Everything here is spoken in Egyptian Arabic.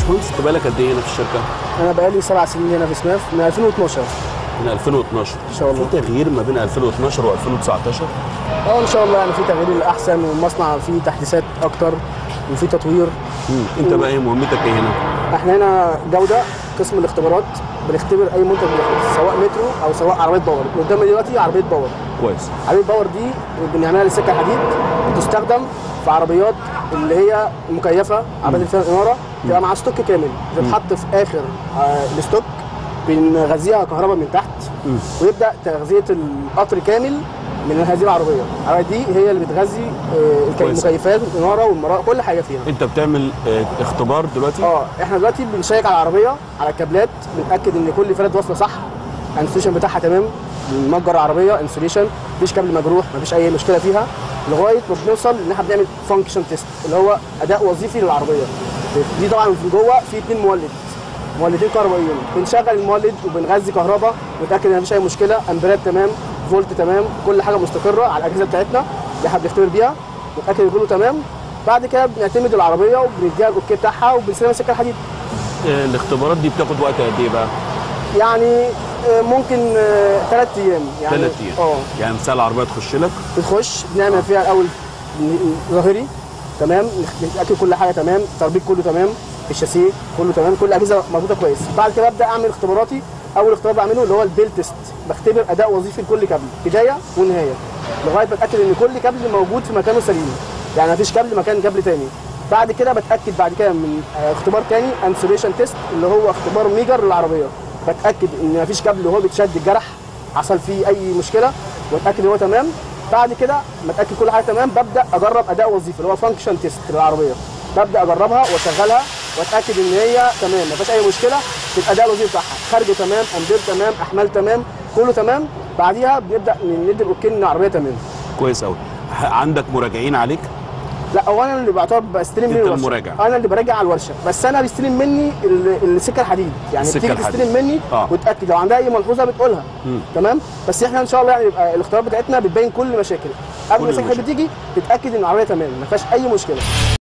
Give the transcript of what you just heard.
باشمهندس انت بقالك قد ايه هنا في الشركه؟ انا بقالي سبع سنين هنا في سماف من 2012 من 2012 إن شاء الله. في تغيير ما بين 2012 و2019 اه ان شاء الله يعني في تغيير للاحسن والمصنع فيه تحديثات اكتر وفي تطوير انت بقى ايه مهمتك ايه هنا؟ احنا هنا جوده قسم الاختبارات بنختبر اي منتج بيخلص سواء مترو او سواء عربيه باور قدامي دلوقتي عربيه باور كويس عربيه باور دي بنعملها للسكه حديد بتستخدم في عربيات اللي هي مكيفه عربيات اللي فيها الاناره تبقى مع ستوك كامل بتتحط في اخر آه، الستوك بنغذيها كهرباء من تحت ويبدا تغذيه القطر كامل من هذه العربيه العربيه دي هي اللي بتغذي آه، الك- كويس. المكيفات والاناره والمراء كل حاجه فيها انت بتعمل اه اختبار دلوقتي؟ اه احنا دلوقتي بنشيك على العربيه على الكابلات بنتاكد ان كل فرد واصله صح الانسوليشن بتاعها تمام بنمجر العربيه انسوليشن مفيش كابل مجروح مفيش اي مشكله فيها لغايه ما بنوصل ان احنا بنعمل فانكشن تيست اللي هو اداء وظيفي للعربيه دي طبعا في جوه في اثنين مولد مولدين كهربائيين بنشغل المولد وبنغذي كهرباء ونتاكد ان مفيش اي مشكله امبيرات تمام فولت تمام كل حاجه مستقره على الاجهزه بتاعتنا اللي احنا بنختبر بيها نتاكد ان كله تمام بعد كده بنعتمد العربيه وبنديها الاوكي بتاعها وبنسلمها سكه الحديد اه الاختبارات دي بتاخد وقت قد ايه بقى؟ يعني آه، ممكن ثلاث ايام يعني ثلاث ايام اه يعني مثلا العربيه تخش لك بتخش بنعمل فيها الاول ظاهري تمام نتاكد كل حاجه تمام التربيط كله تمام الشاسيه كله تمام كل الاجهزه مربوطه كويس بعد كده ببدا اعمل اختباراتي اول اختبار بعمله اللي هو البيل تيست بختبر اداء وظيفي لكل كابل بدايه ونهايه لغايه ما اتاكد ان كل كابل موجود في مكانه سليم يعني مفيش كابل مكان كابل تاني بعد كده بتاكد بعد كده من آه، اختبار تاني انسوليشن تيست اللي هو اختبار ميجر للعربيه بتاكد ان مفيش كابل وهو بيتشد الجرح حصل فيه اي مشكله واتاكد ان هو تمام بعد كده ما اتاكد كل حاجه تمام ببدا اجرب اداء وظيفي اللي هو فانكشن تيست للعربيه ببدا اجربها واشغلها واتاكد ان هي تمام ما فيهاش اي مشكله في الاداء الوظيفي بتاعها خارج تمام امبير تمام احمال تمام كله تمام بعديها بنبدا ندي الاوكي ان العربيه تمام كويس قوي عندك مراجعين عليك؟ لا هو انا اللي بعتبر بستلم مني أنت الورشه المراجع. انا اللي براجع على الورشه بس انا بيستلم مني ال- السكه الحديد يعني السكة بتيجي الحديد. تستلم مني آه. وتاكد لو عندها اي ملحوظه بتقولها مم. تمام بس احنا ان شاء الله يعني يبقى الاختبارات بتاعتنا بتبين كل المشاكل قبل كل ما السكه المشاكل. بتيجي تتاكد ان العربيه تمام ما فيهاش اي مشكله